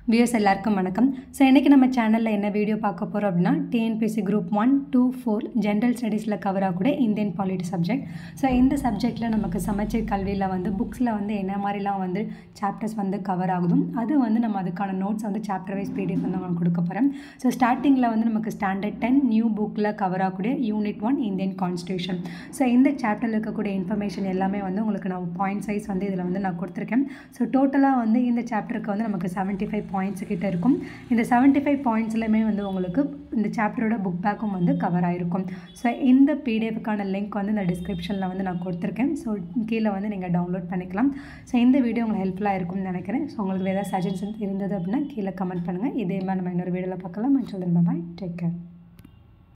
views எல்லாருக்கும் வணக்கம் so இன்றைக்கி நம்ம சேனலில் என்ன வீடியோ பார்க்க போகிறோம் அப்படின்னா TNPSC group one two four general ஸ்டடீஸில் கவர் ஆகக்கூடிய இந்தியன் பாலிட்டி சப்ஜெக்ட் ஸோ இந்த சப்ஜெக்ட்டில் நமக்கு சமச்சீர் கல்வியில் வந்து புக்ஸில் வந்து என்ன மாதிரிலாம் வந்து சாப்டர்ஸ் வந்து கவர் ஆகுதும் அது வந்து நம்ம அதுக்கான நோட்ஸ் வந்து சாப்டர் வைஸ் பிடிஎஃப் வந்து உங்களுக்கு கொடுக்க போகிறேன் ஸோ ஸ்டார்டிங்கில் வந்து நமக்கு ஸ்டாண்டர்ட் டென் நியூ புக்கில் கவர் ஆகக்கூடிய unit one Indian constitution so இந்த சாப்டரில் இருக்கக்கூடிய இன்ஃபர்மேஷன் எல்லாமே வந்து உங்களுக்கு நான் பாயிண்ட் சைஸ் வந்து இதில் வந்து நான் கொடுத்துருக்கேன் ஸோ டோட்டலாக வந்து இந்த சாப்டருக்கு வந்து நமக்கு செவன்ட்டி ஃபைவ் பாயிண்ட்ஸ் கிட்ட இருக்கும் இந்த செவன்ட்டி ஃபைவ் பாயிண்ட்ஸ்லையுமே வந்து உங்களுக்கு இந்த சாப்டரோட புக் பேக்கும் வந்து கவர் ஆகிருக்கும் ஸோ இந்த பிடிஎஃப்க்கான லிங்க் வந்து இந்த டிஸ்கிரிப்ஷனில் வந்து நான் கொடுத்துருக்கேன் ஸோ கீழே வந்து நீங்கள் டவுன்லோட் பண்ணிக்கலாம் ஸோ இந்த வீடியோ உங்களுக்கு ஹெல்ப்ஃபுல்லாக இருக்கும்னு நினைக்கிறேன் ஸோ உங்களுக்கு ஏதாவது சஜஷன்ஸ் இருந்தது அப்படின்னா கீழே கமெண்ட் பண்ணுங்கள் இதே மாதிரி நம்ம இன்னொரு வீடியோவில் பார்க்கலாம் அண்ட் சொல்லுங்கள் பாய் டேக் கேர்